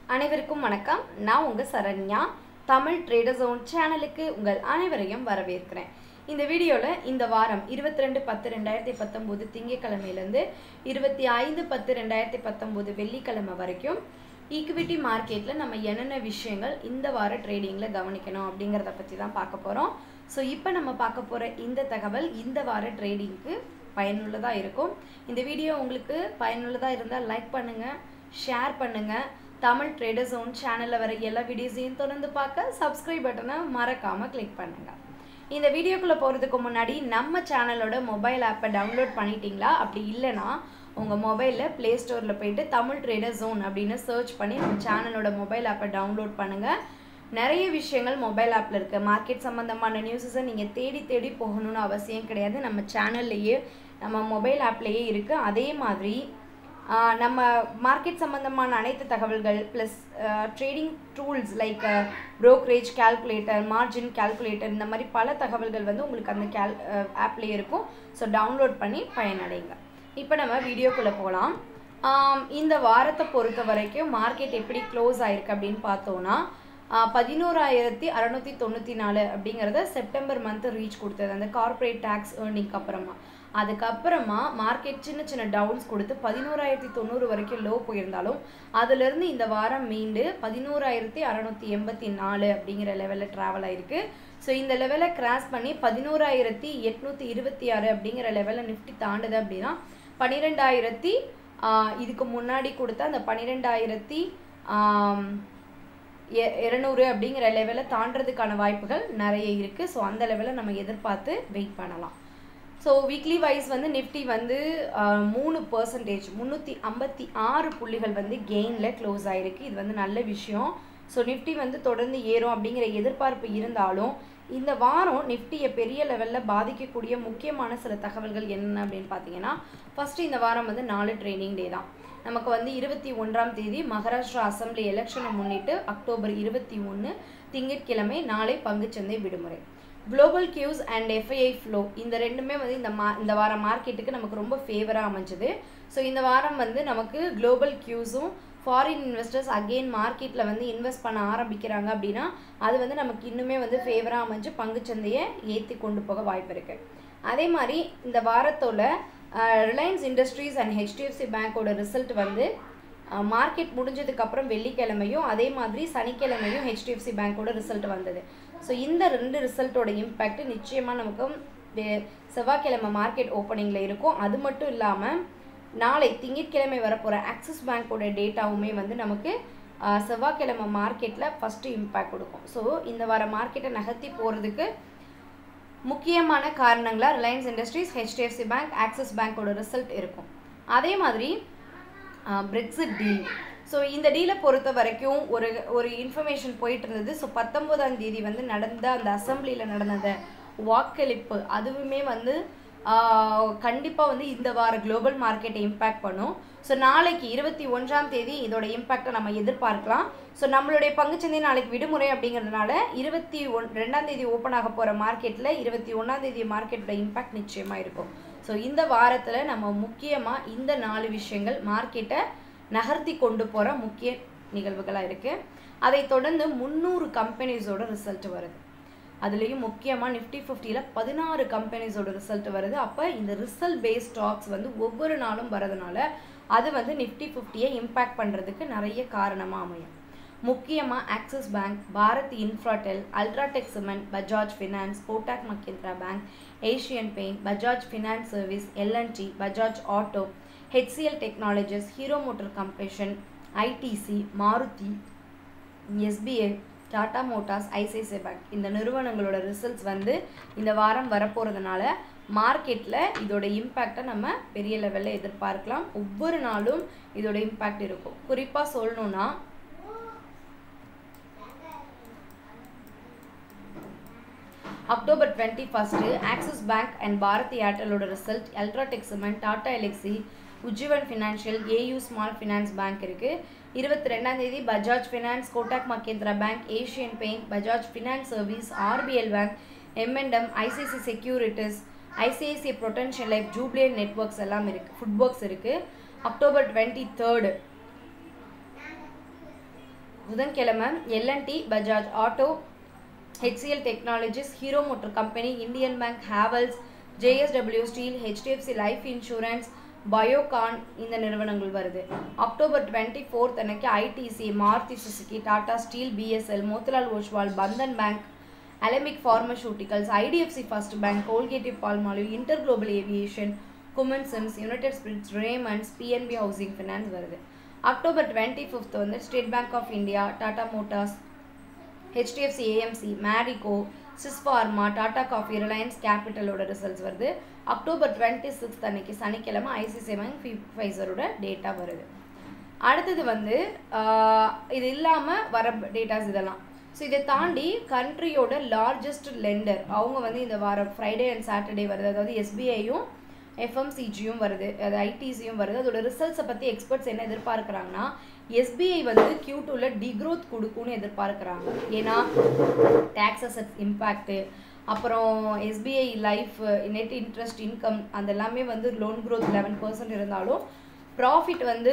அனைவருக்கும் வணக்கம் நான் உங்கள் சரண்யா தமிழ் ட்ரேடர் ஜோன் சேனலுக்கு உங்கள் அனைவரையும் வரவேற்கிறேன் இந்த வீடியோவில் இந்த வாரம் இருபத்தி ரெண்டு பத்து ரெண்டாயிரத்தி பத்தொம்போது திங்கட்கிழமையிலேருந்து இருபத்தி ஐந்து பத்து ரெண்டாயிரத்தி பத்தொம்போது வெள்ளிக்கிழமை வரைக்கும் ஈக்விட்டி மார்க்கெட்டில் நம்ம என்னென்ன விஷயங்கள் இந்த வார ட்ரேடிங்கில் கவனிக்கணும் அப்படிங்கிறத பற்றி தான் பார்க்க போகிறோம் ஸோ இப்போ நம்ம பார்க்க போகிற இந்த தகவல் இந்த வார ட்ரேடிங்க்கு பயனுள்ளதாக இருக்கும் இந்த வீடியோ உங்களுக்கு பயனுள்ளதாக இருந்தால் லைக் பண்ணுங்கள் ஷேர் பண்ணுங்கள் தமிழ் ட்ரேடர் ஜோன் சேனலில் வர எல்லா வீடியோஸையும் தொடர்ந்து பார்க்க சப்ஸ்கிரைப் பட்டனை மறக்காமல் கிளிக் பண்ணுங்கள் இந்த வீடியோக்குள்ளே போகிறதுக்கு முன்னாடி நம்ம சேனலோட மொபைல் ஆப்பை டவுன்லோட் பண்ணிட்டீங்களா அப்படி இல்லைன்னா உங்கள் மொபைலில் ப்ளே ஸ்டோரில் போயிட்டு தமிழ் ட்ரேடர் ஜோன் அப்படின்னு சர்ச் பண்ணி நம்ம சேனலோட மொபைல் ஆப்பை டவுன்லோட் பண்ணுங்கள் நிறைய விஷயங்கள் மொபைல் ஆப்பில் இருக்குது மார்க்கெட் சம்மந்தமான நியூஸஸை நீங்கள் தேடி தேடி போகணும்னு அவசியம் கிடையாது நம்ம சேனல்லையே நம்ம மொபைல் ஆப்லேயே இருக்குது அதே மாதிரி ஆஹ், நம்ம மார்க்கெட் சம்மந்தமான அனைத்து தகவல்கள் plus trading tools like brokerage calculator margin calculator இந்த மாதிரி பல தகவல்கள் வந்து உங்களுக்கு அந்த கேல் ஆப்லேயே இருக்கும் ஸோ டவுன்லோட் பண்ணி பயனடைங்க இப்போ நம்ம வீடியோக்குள்ளே போகலாம் ஆம், இந்த வாரத்தை பொறுத்த வரைக்கும் மார்க்கெட் எப்படி க்ளோஸ் ஆயிருக்கு அப்படின்னு பார்த்தோன்னா பதினோராயிரத்தி அறநூற்றி தொண்ணூற்றி நாலு அப்படிங்கிறத செப்டம்பர் மந்த் ரீச் கொடுத்தது அந்த கார்ப்பரேட் டேக்ஸ் ஏர்னிங்க்கு அப்புறமா அதுக்கப்புறமா மார்க்கெட் சின்ன சின்ன டவுன்ஸ் கொடுத்து பதினோராயிரத்தி தொண்ணூறு வரைக்கும் லோ போயிருந்தாலும் அதுலேருந்து இந்த வாரம் மீண்டு பதினோராயிரத்தி அறநூற்றி எண்பத்தி நாலு அப்படிங்கிற லெவலில் ட்ராவல் ஆயிருக்கு ஸோ இந்த லெவலை கிராஸ் பண்ணி பதினோராயிரத்தி எட்நூற்றி இருபத்தி ஆறு அப்படிங்கிற லெவலில் நிஃப்டி தாண்டுது அப்படின்னா பன்னிரெண்டாயிரத்தி இதுக்கு முன்னாடி கொடுத்த அந்த பன்னிரெண்டாயிரத்தி இரநூறு அப்படிங்கிற லெவலில் தாண்டறதுக்கான வாய்ப்புகள் நிறைய இருக்குது ஸோ அந்த லெவலில் நம்ம எதிர்பார்த்து வெயிட் பண்ணலாம் ஸோ வீக்லி வைஸ் வந்து நிஃப்டி வந்து ஆஹ், மூணு பர்சன்டேஜ் முந்நூற்றி ஐம்பத்தி ஆறு புள்ளிகள் வந்து கெயினில் க்ளோஸ் ஆகிருக்கு இது வந்து நல்ல விஷயம் ஸோ நிஃப்டி வந்து தொடர்ந்து ஏறும் அப்படிங்கிற எதிர்பார்ப்பு இருந்தாலும் இந்த வாரம் நிஃப்டியை பெரிய லெவலில் பாதிக்கக்கூடிய முக்கியமான சில தகவல்கள் என்ன அப்படின்னு பார்த்தீங்கன்னா ஃபஸ்ட்டு இந்த வாரம் வந்து நாலு ட்ரைனிங் டே தான் நமக்கு வந்து இருபத்தி ஒன்றாம் தேதி மகாராஷ்டிரா அசெம்பிளி எலெக்ஷனை முன்னிட்டு அக்டோபர் இருபத்தி ஒன்று திங்கட்கிழமை நாளை பங்குச்சந்தை விடுமுறை global cues and FII flow இந்த ரெண்டுமே வந்து இந்த மா இந்த வாரம் மார்க்கெட்டுக்கு நமக்கு ரொம்ப ஃபேவராக அமைஞ்சது ஸோ இந்த வாரம் வந்து நமக்கு குளோபல் கியூஸும் ஃபாரின் இன்வெஸ்டர்ஸ் அகெயின் மார்க்கெட்டில் வந்து இன்வெஸ்ட் பண்ண ஆரம்பிக்கிறாங்க அப்படின்னா அது வந்து நமக்கு இன்னுமே வந்து ஃபேவராக அமைஞ்சு பங்குச்சந்தையை ஏற்றி கொண்டு போக வாய்ப்பு இருக்குது அதே மாதிரி இந்த வாரத்தோட ரிலையன்ஸ் இண்டஸ்ட்ரீஸ் அண்ட் ஹெச்டிஎஃப்சி பேங்க்கோட ரிசல்ட் வந்து மார்க்கெட் முடிஞ்சதுக்கப்புறம் வெள்ளிக்கிழமையும் அதே மாதிரி சனிக்கிழமையும் ஹெச்டிஎஃப்சி பேங்க்கோட ரிசல்ட் வந்தது ஸோ இந்த ரெண்டு ரிசல்ட்டோட இம்பேக்ட் நிச்சயமாக நமக்கு வே- செவ்வாய்க்கிழமை மார்க்கெட் ஓப்பனிங்கில் இருக்கும் அது மட்டும் இல்லாமல் நாளை திங்கட்கிழமை வரப்போகிற ஆக்சிஸ் பேங்க்கோட டேட்டாவுமே வந்து நமக்கு ஆஹ், செவ்வாய்க்கிழமை மார்க்கெட்டில் ஃபஸ்ட்டு இம்பேக்ட் கொடுக்கும் ஸோ இந்த வார மார்க்கெட்டை நகர்த்தி போகிறதுக்கு முக்கியமான காரணங்களாக Reliance Industries HDFC Bank Axis பேங்க்கோட ரிசல்ட் இருக்கும் அதே மாதிரி பிரெக்சிட் டீல் ஸோ இந்த டீலை பொறுத்த வரைக்கும் ஒரு ஒரு இன்ஃபர்மேஷன் போயிட்டு இருந்தது ஸோ பத்தொம்போதாம் தேதி வந்து நடந்த அந்த அசம்பிளியில் நடந்த வாக்களிப்பு அதுவுமே வந்து கண்டிப்பாக வந்து இந்த வார குளோபல் மார்க்கெட்டை இம்பேக்ட் பண்ணும் ஸோ நாளைக்கு இருபத்தி ஒன்றாம் தேதி இதோட இம்பேக்டை நம்ம எதிர்பார்க்கலாம் ஸோ நம்மளுடைய பங்குச்சந்தை நாளைக்கு விடுமுறை அப்படிங்கிறதுனால இருபத்தி ஒன் ரெண்டாம் தேதி ஓப்பன் ஆக போகிற மார்க்கெட்டில் இருபத்தி ஒன்றாம் தேதி மார்க்கெட்டோட இம்பேக்ட் நிச்சயமாக இருக்கும் ஸோ இந்த வாரத்தில் நம்ம முக்கியமாக இந்த நாலு விஷயங்கள் மார்க்கெட்டை நகர்த்தி கொண்டு போகிற முக்கிய நிகழ்வுகளாக இருக்குது அதைத் தொடர்ந்து முந்நூறு கம்பெனிஸோட ரிசல்ட் வருது அதுலேயும் முக்கியமாக நிஃப்டி ஃபிஃப்டியில் பதினாறு கம்பெனிஸோட ரிசல்ட் வருது அப்போ இந்த ரிசல்ட் பேஸ் ஸ்டாக்ஸ் வந்து ஒவ்வொரு நாளும் வரதுனால அது வந்து நிஃப்டி ஃபிஃப்டியை இம்பேக்ட் பண்ணுறதுக்கு நிறைய காரணமாக அமையும் முக்கியமாக Axis Bank Bharat Infratel UltraTech Cement Bajaj Finance Kotak Mahindra Bank Asian Paint Bajaj Finance Service L and T Bajaj Auto HCL Technologies Hero Motor கம்பெஷன் ITC Maruti SBI Tata Motors ICICI Bank இந்த நிறுவனங்களோட ரிசல்ட்ஸ் வந்து இந்த வாரம் வரப்போகிறதுனால மார்க்கெட்டில் இதோட இம்பேக்டை நம்ம பெரிய லெவலில் எதிர்பார்க்கலாம் ஒவ்வொரு நாளும் இதோட இம்பேக்ட் இருக்கும் குறிப்பாக சொல்லணும்னா October twenty first Axis Bank and Bharti ஏர்டெலோட result UltraTech Cement Tata Elxsi Ujjivan Financial AU Small Finance Bank இருக்குது இருபத்தி ரெண்டாம் தேதி Bajaj Finance Kotak Mahindra Bank Asian Paint Bajaj Finance Service RBL Bank எம்என்டம் ICICI Securities ICICI potential life Jubilant networks எல்லாம் இருக்குது ஃபுட்ஒர்க்ஸ் இருக்குது October twenty third புதன்கிழமை L and T Bajaj Auto HCL Technologies Hero Motor Company Indian Bank Havells JSW Steel HDFC life insurance Biocon இந்த நிறுவனங்கள் வருது October twenty fourth அன்னைக்கு ITC Maruti Suzuki Tata Steel BSL Motilal Oswal Bandhan Bank Alembic Pharmaceuticals IDFC First Bank Colgate Palmolive Inter Global Aviation குமன் சிம்ஸ் United Spirits Raymonds PNB Housing Finance வருது October twenty fifth வந்து State Bank of India Tata Motors HDFC AMC Marico சிஸ்பார்மா Tata Coffee Reliance கேபிட்டலோட results வருது October twenty sixth அன்னைக்கு சனிக்கிழமை ICC bank ஃபைசரோட data வருது அடுத்தது வந்து ஆஹ், இது இல்லாமல் வர டேட்டாஸ் இதெல்லாம் ஸோ இதை தாண்டி கண்ட்ரியோட லார்ஜஸ்ட் லெண்டர் அவங்க வந்து இந்த வாரம் ஃப்ரைடே அண்ட் சாட்டர்டே வருது அதாவது எஸ்பிஐயும் எஃப்எம்சிஜியும் வருது அது ஐடிசியும் வருது அதோட ரிசல்ட்ஸை பற்றி எக்ஸ்பர்ட்ஸ் என்ன எதிர்பார்க்குறாங்கன்னா எஸ்பிஐ வந்து கியூ டூவில் டிக்ரோத் கொடுக்கும்னு எதிர்பார்க்குறாங்க ஏன்னா டேக்ஸ் அசட்ஸ் இம்பேக்ட்டு அப்புறம் SBI Life net interest income அது எல்லாமே வந்து லோன் growth லெவன் பர்சன்ட் இருந்தாலும் ப்ராஃபிட் வந்து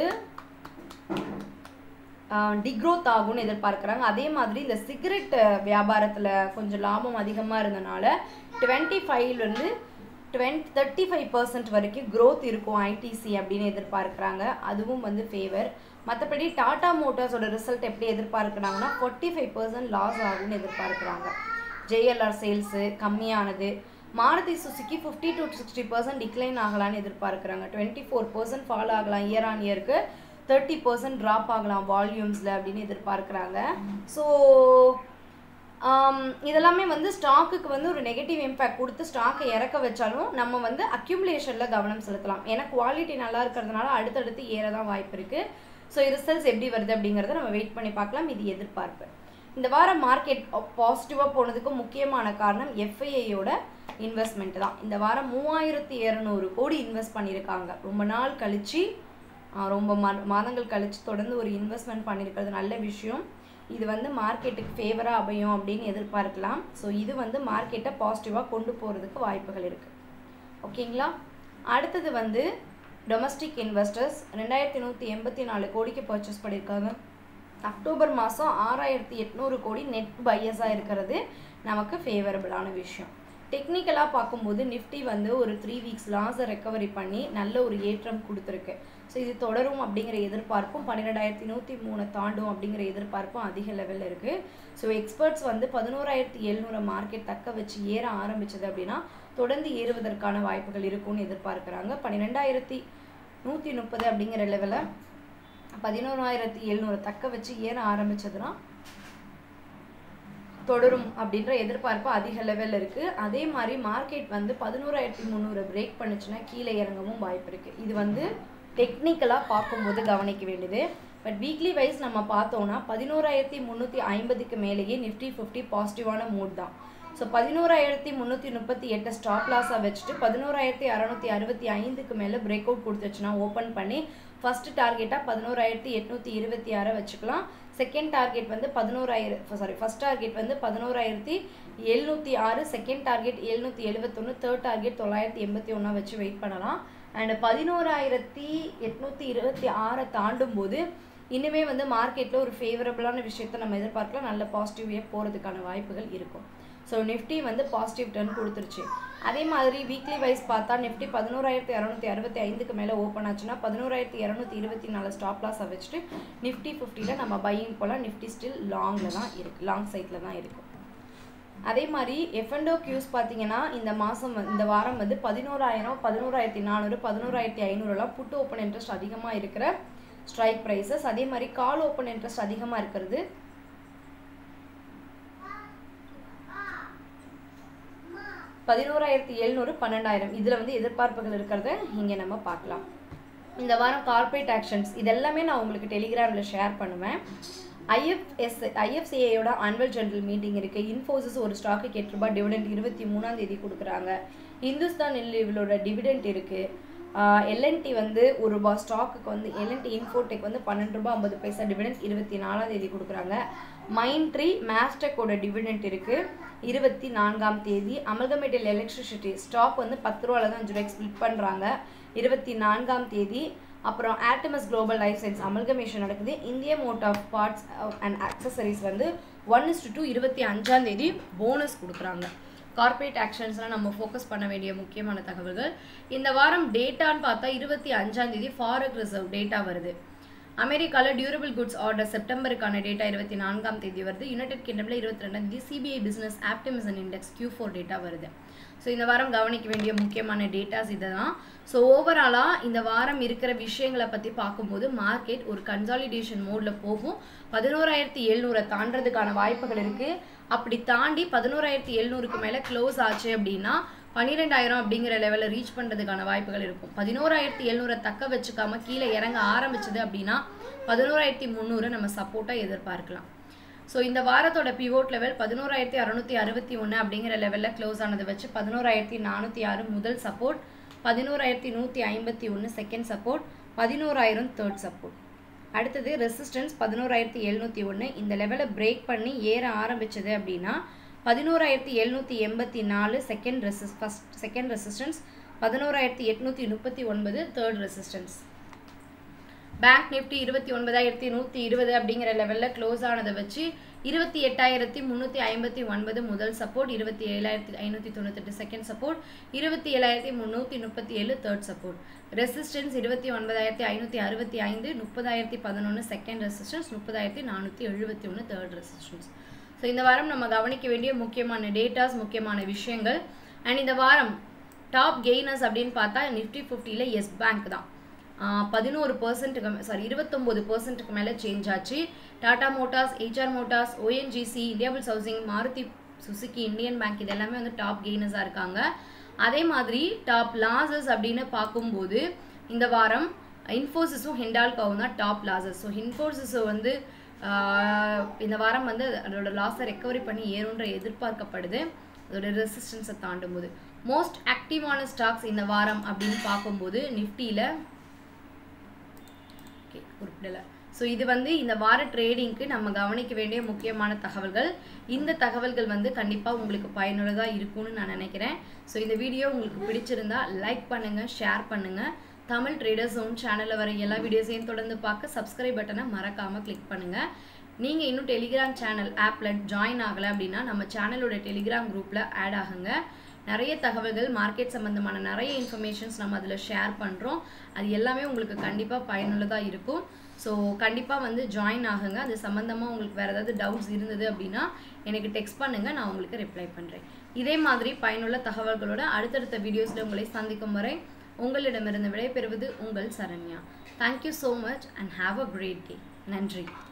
டிக்ரோத் ஆகும்னு எதிர்பார்க்குறாங்க அதே மாதிரி இந்த சிகரெட் வியாபாரத்தில் கொஞ்சம் லாபம் அதிகமாக இருந்தனால டுவெண்ட்டி ஃபைவ்லேருந்து டுவெண்ட் தேர்ட்டி ஃபைவ் பர்சன்ட் வரைக்கும் growth இருக்கும் ஐடிசி அப்படின்னு எதிர்பார்க்குறாங்க அதுவும் வந்து ஃபேவர் மற்றபடி டாடா மோட்டார்ஸோட ரிசல்ட் எப்படி எதிர்பார்க்குறாங்கன்னா ஃபார்ட்டி ஃபைவ் பர்சன்ட் லாஸ் ஆகும்னு எதிர்பார்க்குறாங்க ஜேஎல்ஆர் சேல்ஸு கம்மியானது Maruti Suzuki fifty to sixty percent decline ஆகலாம்னு எதிர்பார்க்குறாங்க டுவெண்ட்டி ஃபோர் பர்சன்ட் ஃபால் ஆகலாம் இயர் ஆன் இயருக்கு தேர்ட்டி பர்சன்ட் ட்ராப் ஆகலாம் வால்யூம்ஸில் அப்படின்னு எதிர்பார்க்குறாங்க ஸோ இதெல்லாமே வந்து ஸ்டாக்குக்கு வந்து ஒரு நெகட்டிவ் இம்பேக்ட் கொடுத்து ஸ்டாக்கை இறக்க வச்சாலும் நம்ம வந்து அக்யூமுலேஷனில் கவனம் செலுத்தலாம் ஏன்னா குவாலிட்டி நல்லா இருக்கிறதுனால அடுத்தடுத்து ஏற தான் வாய்ப்பு இருக்குது ஸோ ரிசல்ட்ஸ் எப்படி வருது அப்படிங்கிறத நம்ம வெயிட் பண்ணி பார்க்கலாம் இது எதிர்பார்ப்பு இந்த வாரம் மார்க்கெட் பாசிட்டிவாக போனதுக்கு முக்கியமான காரணம் எஃப்ஐஐயோட இன்வெஸ்ட்மெண்ட் தான் இந்த வாரம் மூவாயிரத்தி இரநூறு கோடி இன்வெஸ்ட் பண்ணியிருக்காங்க ரொம்ப நாள் கழிச்சு ஆஹ் ரொம்ப மா மாதங்கள் கழிச்சு தொடர்ந்து ஒரு இன்வெஸ்ட்மெண்ட் பண்ணியிருக்கிறது நல்ல விஷயம் இது வந்து மார்க்கெட்டுக்கு ஃபேவராக அமையும் அப்படின்னு எதிர்பார்க்கலாம் ஸோ இது வந்து மார்க்கெட்டை பாசிட்டிவாக கொண்டு போகிறதுக்கு வாய்ப்புகள் இருக்குது ஓகேங்களா அடுத்தது வந்து டொமஸ்டிக் இன்வெஸ்டர்ஸ் ரெண்டாயிரத்தி நூற்றி எண்பத்தி நாலு கோடிக்கு பர்ச்சேஸ் பண்ணியிருக்காங்க அக்டோபர் மாதம் ஆறாயிரத்தி எட்நூறு கோடி நெட் பையஸாக இருக்கிறது நமக்கு ஃபேவரபிளான விஷயம் டெக்னிக்கலாக பார்க்கும்போது நிஃப்டி வந்து ஒரு த்ரீ வீக்ஸ் லாஸை ரெக்கவரி பண்ணி நல்ல ஒரு ஏற்றம் கொடுத்துருக்கு ஸோ இது தொடரும் அப்படிங்கிற எதிர்பார்ப்பும் பன்னிரெண்டாயிரத்தி நூற்றி மூணு தாண்டும் அப்படிங்கிற எதிர்பார்ப்பும் அதிக லெவலில் இருக்குது ஸோ எக்ஸ்பர்ட்ஸ் வந்து பதினோராயிரத்தி எழுநூறு மார்க்கெட் தக்க வச்சு ஏற ஆரம்பிச்சது அப்படின்னா தொடர்ந்து ஏறுவதற்கான வாய்ப்புகள் இருக்கும்னு எதிர்பார்க்குறாங்க பன்னிரெண்டாயிரத்தி நூற்றி முப்பது அப்படிங்கிற லெவலில் பதினோராயிரத்தி எழுநூறு தக்க வச்சு ஏற ஆரம்பிச்சதுன்னா தொடரும் அப்படின்ற எதிர்பார்ப்பு அதிக லெவலில் இருக்குது அதே மாதிரி மார்க்கெட் வந்து பதினோராயிரத்தி முந்நூறு பிரேக் பண்ணுச்சுன்னா கீழே இறங்கவும் வாய்ப்பு இருக்குது இது வந்து டெக்னிக்கலாக பார்க்கும்போது கவனிக்க வேண்டியது பட் வீக்லி வைஸ் நம்ம பார்த்தோம்னா பதினோராயிரத்தி முந்நூற்றி ஐம்பதுக்கு மேலேயே நிஃப்டி ஃபிஃப்டி பாசிட்டிவான மூட் தான் ஸோ பதினோராயிரத்தி முந்நூற்றி முப்பத்தி எட்டு ஸ்டாப் லாஸாக வச்சுட்டு பதினோராயிரத்தி அறநூற்றி அறுபத்தி ஐந்துக்கு மேலே பிரேக் அவுட் கொடுத்துச்சுன்னா ஓப்பன் பண்ணி ஃபஸ்ட்டு டார்கெட்டாக பதினோராயிரத்தி எட்நூற்றி இருபத்தி ஆறை வச்சுக்கலாம் செகண்ட் டார்கெட் வந்து பதினோராயிரம் சாரி ஃபஸ்ட் டார்கெட் வந்து பதினோராயிரத்தி எழுநூற்றி ஆறு செகண்ட் டார்கெட் எழுநூற்றி எழுபத்தொன்று தேர்ட் டார்கெட் தொள்ளாயிரத்தி எண்பத்தி ஒன்றா வச்சு வெயிட் பண்ணலாம் அண்ட் பதினோராயிரத்தி எட்நூற்றி இருபத்தி ஆறை தாண்டும் போது இனிமே வந்து மார்க்கெட்டில் ஒரு ஃபேவரபுளான விஷயத்தை நம்ம எதிர்பார்க்கலாம் நல்ல பாசிட்டிவே போகிறதுக்கான வாய்ப்புகள் இருக்கும் ஸோ நிஃப்டி வந்து பாசிட்டிவ் டர்ன் கொடுத்துருச்சு அதே மாதிரி வீக்லி வைஸ் பார்த்தா நிஃப்டி பதினோராயிரத்தி இரநூத்தி அறுபத்தி ஐந்துக்கு மேலே ஓப்பன் ஆச்சுன்னா பதினோராயிரத்தி இரநூத்தி இருபத்தி நாலு ஸ்டாப் லாஸை வச்சுட்டு நிஃப்டி ஃபிஃப்டியில் நம்ம பையிங் போகலாம் நிஃப்டி ஸ்டில் லாங்கில் தான் இருக்குது லாங் சைட்டில் தான் இருக்கும் அதே மாதிரி எஃப்என்டோ கியூஸ் பார்த்தீங்கன்னா இந்த மாதம் இந்த வாரம் வந்து பதினோராயிரம் பதினோராயிரத்தி நானூறு பதினோராயிரத்தி ஐநூறுலாம் புட்டு ஓப்பன் இன்ட்ரெஸ்ட் அதிகமாக இருக்கிற ஸ்ட்ரைக் ப்ரைஸஸ் அதே மாதிரி கால் ஓப்பன் இன்ட்ரெஸ்ட் அதிகமாக இருக்கிறது பதினோராயிரத்தி எழுநூறு பன்னெண்டாயிரம் இதில் வந்து எதிர்பார்ப்புகள் இருக்கிறத இங்கே நம்ம பார்க்கலாம் இந்த வாரம் கார்ப்பரேட் ஆக்ஷன்ஸ் இதெல்லாமே நான் உங்களுக்கு டெலிகிராமில் ஷேர் பண்ணுவேன் ஐஎஃப்எஸ் ஐஎஃப்சிஐயோட ஆனுவல் ஜெனரல் மீட்டிங் இருக்குது இன்ஃபோசிஸ் ஒரு ஸ்டாக்கு எட்டு ரூபாய் டிவிடெண்ட் இருபத்தி மூணாம் தேதி கொடுக்குறாங்க இந்துஸ்தான் நெல்லிவலோட டிவிடெண்ட் இருக்குது எல்என்டி வந்து ஒரு ரூபா ஸ்டாக்குக்கு வந்து எல்என்டி இன்ஃபோடெக் வந்து பன்னெண்டு ரூபா ஐம்பது பைசா டிவிடெண்ட் இருபத்தி நாலாம் தேதி கொடுக்குறாங்க மைண்ட்ரி மேஸ்டெக்கோட டிவிடெண்ட் இருக்குது இருபத்தி நான்காம் தேதி அமல்கமேட்டல் எலக்ட்ரிசிட்டி ஸ்டாக் வந்து பத்து ரூபாவில் தான் அஞ்சு ரூபாய்க்கு ஸ்பிளிட் பண்ணுறாங்க இருபத்தி நான்காம் தேதி அப்புறம் ஆட்டமஸ் குளோபல் லைஃப் சயின்ஸ் அமல்கமேஷன் நடக்குது இந்திய mode of parts and accessories வந்து ஒன் இஸ் டூ இருபத்தி அஞ்சாம் தேதி போனஸ் கொடுக்குறாங்க கார்ப்பரேட் ஆக்ஷன்ஸ்லாம் நம்ம ஃபோக்கஸ் பண்ண வேண்டிய முக்கியமான தகவல்கள் இந்த வாரம் டேட்டான்னு பார்த்தா இருபத்தி அஞ்சாம் தேதி ஃபாரக் ரிசர்வ் டேட்டா வருது அமெரிக்காவில் டியூரபிள் குட்ஸ் ஆர்டர் செப்டம்பருக்கான டேட்டா இருபத்தி நான்காம் தேதி வருது யுனைடெட் கிங்டமில் இருபத்தி ரெண்டாம் தேதி CBI business optimism index Q four data வருது ஸோ இந்த வாரம் கவனிக்க வேண்டிய முக்கியமான டேட்டாஸ் இதுதான் ஸோ ஓவராலாக இந்த வாரம் இருக்கிற விஷயங்களை பற்றி பார்க்கும்போது மார்க்கெட் ஒரு கன்சாலிடேஷன் மோடில் போகும் பதினோராயிரத்தி எழுநூறை தாண்டறதுக்கான வாய்ப்புகள் இருக்குது அப்படி தாண்டி பதினோராயிரத்தி எழுநூறுக்கு மேலே க்ளோஸ் ஆச்சு அப்படின்னா பன்னிரெண்டாயிரம் அப்படிங்கிற லெவலில் ரீச் பண்ணுறதுக்கான வாய்ப்புகள் இருக்கும் பதினோராயிரத்தி எழுநூறை தக்க வச்சுக்காம கீழே இறங்க ஆரம்பிச்சது அப்படின்னா பதினோராயிரத்தி முந்நூறு நம்ம சப்போர்ட்டாக எதிர்பார்க்கலாம் ஸோ இந்த வாரத்தோட பிவோட் லெவல் பதினோராயிரத்தி அறநூற்றி அறுபத்தி ஒன்று அப்படிங்கிற லெவலில் க்ளோஸ் ஆனதை வச்சு பதினோராயிரத்தி நானூற்றி ஆறு முதல் சப்போர்ட் பதினோராயிரத்தி நூற்றி ஐம்பத்தி ஒன்று செகண்ட் சப்போர்ட் பதினோராயிரம் தேர்ட் சப்போர்ட் அடுத்தது ரெசிஸ்டன்ஸ் பதினோராயிரத்தி எழுநூற்றி ஒன்று இந்த லெவலை பிரேக் பண்ணி ஏற ஆரம்பிச்சது அப்படின்னா பதினோராயிரத்தி எழுநூற்றி எண்பத்தி நாலு செகண்ட் ரெசிஸ் ஃபஸ்ட் செகண்ட் ரெசிஸ்டன்ஸ் பதினோராயிரத்தி எட்நூற்றி முப்பத்தி ஒன்பது தேர்ட் ரெசிஸ்டன்ஸ் பேங்க் நிஃப்டி இருபத்தி ஒன்பதாயிரத்தி நூற்றி இருபது அப்படிங்கிற லெவலில் க்ளோஸ் ஆனதை வச்சு இருபத்தி எட்டாயிரத்தி முந்நூற்றி ஐம்பத்தி ஒன்பது முதல் சப்போர்ட் இருபத்தி ஏழாயிரத்தி ஐநூற்றி தொண்ணூத்தெட்டு செகண்ட் சப்போர்ட் இருபத்தி ஏழாயிரத்தி முந்நூற்றி முப்பத்தி ஏழு தேர்ட் சப்போர்ட் ரெசிஸ்டன்ஸ் இருபத்தி ஒன்பதாயிரத்தி ஐநூற்றி அறுபத்தி ஐந்து முப்பதாயிரத்தி பதினொன்று செகண்ட் ரெசிஸ்டன்ஸ் முப்பதாயிரத்தி நானூற்றி எழுபத்தி ஒன்று தேர்ட் ரெசிஸ்டன்ஸ் ஸோ இந்த வாரம் நம்ம கவனிக்க வேண்டிய முக்கியமான டேட்டாஸ் முக்கியமான விஷயங்கள் அண்ட் இந்த வாரம் டாப் கெய்னர்ஸ் அப்படின்னு பார்த்தா நிஃப்டி ஃபிஃப்டியில் எஸ் பேங்க் தான் பதினோரு பர்சன்ட்டுக்கு சாரி இருபத்தொம்போது பர்சன்ட்டுக்கு மேலே சேஞ்ச் ஆச்சு Tata Motors HR Motors ONGC Indiabulls housing Maruti Suzuki Indian Bank இது எல்லாமே வந்து டாப் கெய்னர்ஸாக இருக்காங்க அதே மாதிரி டாப் லாசஸ் அப்படின்னு பார்க்கும்போது இந்த வாரம் இன்ஃபோசிஸும் ஹிண்டால்காவும் தான் டாப் லாசஸ் ஸோ இன்ஃபோசிஸை வந்து இந்த வாரம் வந்து அதோட லாஸை ரெக்கவரி பண்ணி ஏறுன்ற எதிர்பார்க்கப்படுது அதோட ரெசிஸ்டன்ஸை தாண்டும் போது மோஸ்ட் ஆக்டிவான ஸ்டாக்ஸ் இந்த வாரம் அப்படின்னு பார்க்கும்போது நிஃப்டியில் ஓகே குறிப்பிடலை ஸோ இது வந்து இந்த வார ட்ரேடிங்க்கு நம்ம கவனிக்க வேண்டிய முக்கியமான தகவல்கள் இந்த தகவல்கள் வந்து கண்டிப்பாக உங்களுக்கு பயனுள்ளதாக இருக்கும்னு நான் நினைக்கிறேன் ஸோ இந்த வீடியோ உங்களுக்கு பிடிச்சிருந்தா லைக் பண்ணுங்கள் ஷேர் பண்ணுங்கள் தமிழ் ட்ரேடர்ஸ் ஓன் சேனலில் வர எல்லா வீடியோஸையும் தொடர்ந்து பார்க்க சப்ஸ்கிரைப் பட்டனை மறக்காமல் கிளிக் பண்ணுங்கள் நீங்கள் இன்னும் டெலிகிராம் சேனல் ஆப்பில் ஜாயின் ஆகலை அப்படின்னா நம்ம சேனலோட டெலிகிராம் குரூப்பில் ஆட் ஆகுங்க நிறைய தகவல்கள் மார்க்கெட் சம்மந்தமான நிறைய இன்ஃபர்மேஷன்ஸ் நம்ம அதில் ஷேர் பண்ணுறோம் அது எல்லாமே உங்களுக்கு கண்டிப்பாக பயனுள்ளதாக இருக்கும் ஸோ கண்டிப்பாக வந்து ஜாயின் ஆகுங்க அது சம்மந்தமாக உங்களுக்கு வேறு ஏதாவது டவுட்ஸ் இருந்தது அப்படின்னா எனக்கு டெக்ஸ்ட் பண்ணுங்கள் நான் உங்களுக்கு ரிப்ளை பண்ணுறேன் இதே மாதிரி பயனுள்ள தகவல்களோட அடுத்தடுத்த வீடியோஸில் உங்களை சந்திக்கும் வரை உங்களிடமிருந்து விடைபெறுவது உங்கள் Saranya thank you so much and have a great day நன்றி